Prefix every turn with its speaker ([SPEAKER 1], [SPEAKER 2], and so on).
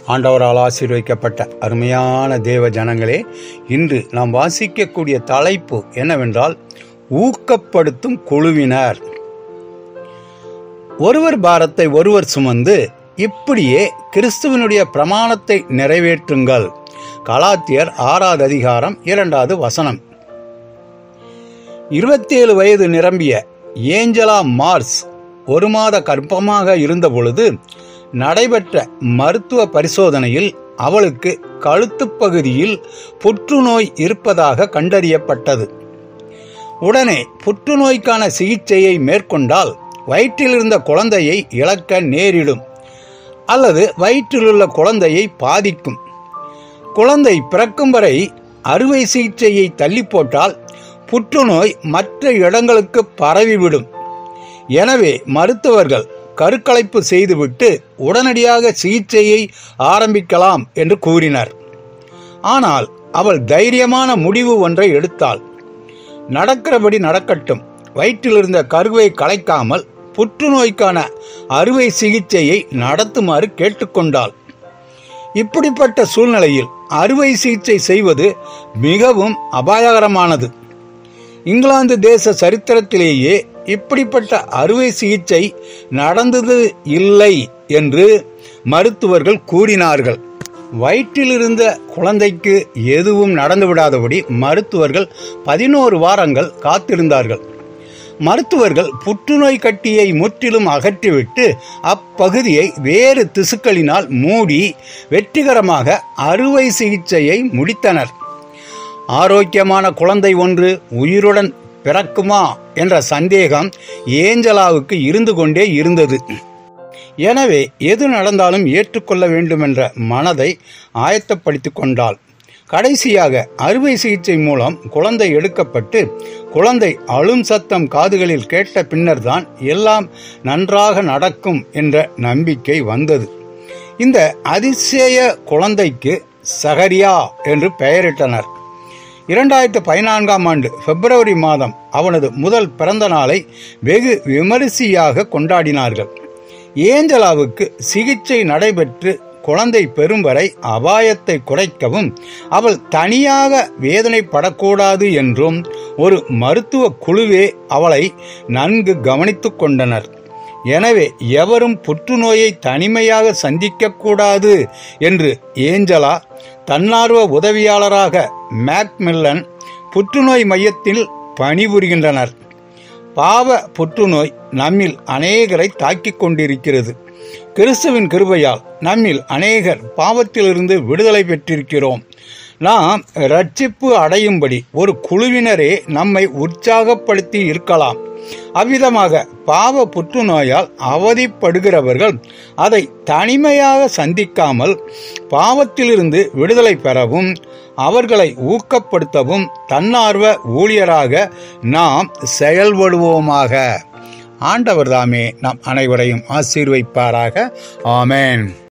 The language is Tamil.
[SPEAKER 1] ஆண்டவரால் ஆசீர்வதிக்கப்பட்ட அருமையான தேவ ஜனங்களே இன்று நாம் வாசிக்கக்கூடிய தலைப்பு என்னவென்றால் ஊக்கப்படுத்தும் குழுவினர் ஒருவர் பாரத்தை ஒருவர் சுமந்து இப்படியே கிறிஸ்துவனுடைய பிரமாணத்தை நிறைவேற்றுங்கள் கலாத்தியர் ஆறாவது அதிகாரம் இரண்டாவது வசனம் இருபத்தேழு வயது நிரம்பிய ஏஞ்சலா மார்ஸ் ஒரு மாத கர்ப்பமாக இருந்தபொழுது நடைபெற்ற மருத்துவ பரிசோதனையில் அவளுக்கு கழுத்துப் பகுதியில் புற்றுநோய் இருப்பதாக கண்டறியப்பட்டது உடனே புற்றுநோய்க்கான சிகிச்சையை மேற்கொண்டால் வயிற்றிலிருந்த குழந்தையை இழக்க நேரிடும் அல்லது வயிற்றிலுள்ள குழந்தையை பாதிக்கும் குழந்தை பிறக்கும் வரை அறுவை சிகிச்சையை தள்ளி போட்டால் புற்றுநோய் மற்ற இடங்களுக்கு பரவிவிடும் எனவே மருத்துவர்கள் கருக்கலைப்பு செய்துவிட்டு உடனடியாக சிகிச்சையை ஆரம்பிக்கலாம் என்று கூறினர் ஆனால் அவள் தைரியமான முடிவு ஒன்றை எடுத்தாள் நடக்கிறபடி நடக்கட்டும் வயிற்றிலிருந்த கருவை கலைக்காமல் புற்றுநோய்க்கான அறுவை சிகிச்சையை நடத்துமாறு கேட்டுக்கொண்டாள் இப்படிப்பட்ட சூழ்நிலையில் அறுவை சிகிச்சை செய்வது மிகவும் அபாயகரமானது இங்கிலாந்து தேச சரித்திரத்திலேயே இப்படிப்பட்ட அறுவை சிகிச்சை நடந்தது இல்லை என்று மருத்துவர்கள் கூறினார்கள் வயிற்றில் இருந்த குழந்தைக்கு எதுவும் நடந்துவிடாதபடி மருத்துவர்கள் பதினோரு வாரங்கள் காத்திருந்தார்கள் மருத்துவர்கள் புற்றுநோய் கட்டியை முற்றிலும் அகற்றிவிட்டு அப்பகுதியை வேறு திசுக்களினால் மூடி வெற்றிகரமாக அறுவை சிகிச்சையை முடித்தனர் ஆரோக்கியமான குழந்தை ஒன்று உயிருடன் பிறக்குமா என்ற சந்தேகம் ஏஞ்சலாவுக்கு இருந்து கொண்டே இருந்தது எனவே எது நடந்தாலும் ஏற்றுக்கொள்ள வேண்டுமென்ற மனதை ஆயத்தப்படுத்திக் கொண்டாள் கடைசியாக அறுவை சிகிச்சை மூலம் குழந்தை எடுக்கப்பட்டு குழந்தை அழும் சத்தம் காதுகளில் கேட்ட பின்னர்தான் எல்லாம் நன்றாக நடக்கும் என்ற நம்பிக்கை வந்தது இந்த அதிசய குழந்தைக்கு சகரியா என்று பெயரிட்டனர் இரண்டாயிரத்து பதினான்காம் ஆண்டு பிப்ரவரி மாதம் அவனது முதல் பிறந்த நாளை வெகு விமரிசையாக கொண்டாடினார்கள் ஏஞ்சலாவுக்கு சிகிச்சை நடைபெற்று குழந்தை பெறும் வரை அபாயத்தை குறைக்கவும் அவள் தனியாக வேதனைப்படக்கூடாது என்றும் ஒரு மருத்துவ குழுவே அவளை நன்கு கவனித்துக் கொண்டனர் எனவே எவரும் புற்றுநோயை தனிமையாக சந்திக்கக்கூடாது என்று ஏஞ்சலா தன்னார்வ உதவியாளராக மேக்மில்லன் புற்றுநோய் மையத்தில் பணிபுரிகின்றனர் பாவ புற்றுநோய் நம்மில் அநேகரை தாக்கிக் கொண்டிருக்கிறது கிறிஸ்துவின் கிருபையால் நம்மில் அநேகர் பாவத்திலிருந்து விடுதலை பெற்றிருக்கிறோம் நாம் ரட்சிப்பு அடையும்படி ஒரு குழுவினரே நம்மை உற்சாகப்படுத்தி இருக்கலாம் அவ்விதமாக பாவ புற்றுநோயால் அவதிப்படுகிறவர்கள் அதை தனிமையாக சந்திக்காமல் பாவத்திலிருந்து விடுதலை பெறவும் அவர்களை ஊக்கப்படுத்தவும் தன்னார்வ ஊழியராக நாம் செயல்படுவோமாக ஆண்டவர் தாமே நம் அனைவரையும் ஆசீர்வைப்பாராக ஆமேன்